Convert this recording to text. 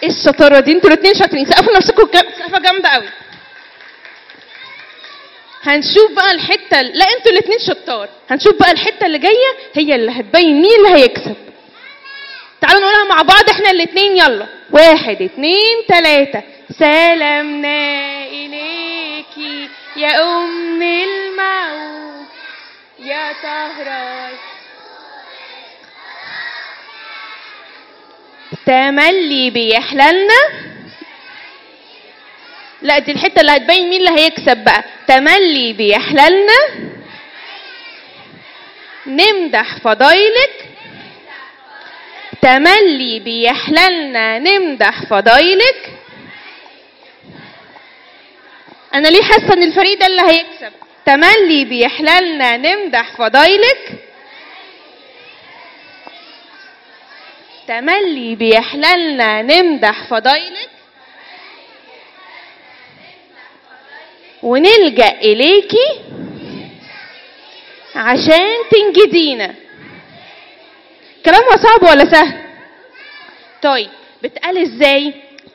ايه الشطاره دي انتوا الاثنين شاطرين سقفوا نفسكم جا- سقفه جامده قوي هنشوف بقى الحته لا انتوا الاثنين شطار هنشوف بقى الحته اللي جايه هي اللي هتبين مين اللي هيكسب تعالوا نقولها مع بعض احنا الاثنين يلا واحد اتنين تلاتة سلامنا إليكي يا أم المعون يا طهراي تملي بيحللنا لا دي الحتة اللي هتبين مين اللي هيكسب بقى تملي بيحللنا نمدح فضايلك تملي بيحللنا نمدح فضايلك انا ليه حاسه ان الفريق ده اللي هيكسب تملي بيحللنا نمدح فضايلك تملي بيحللنا نمدح فضايلك ونلجأ إليكي عشان تنجدينا كلامها صعب ولا سهل؟ طيب بتقال ازاي؟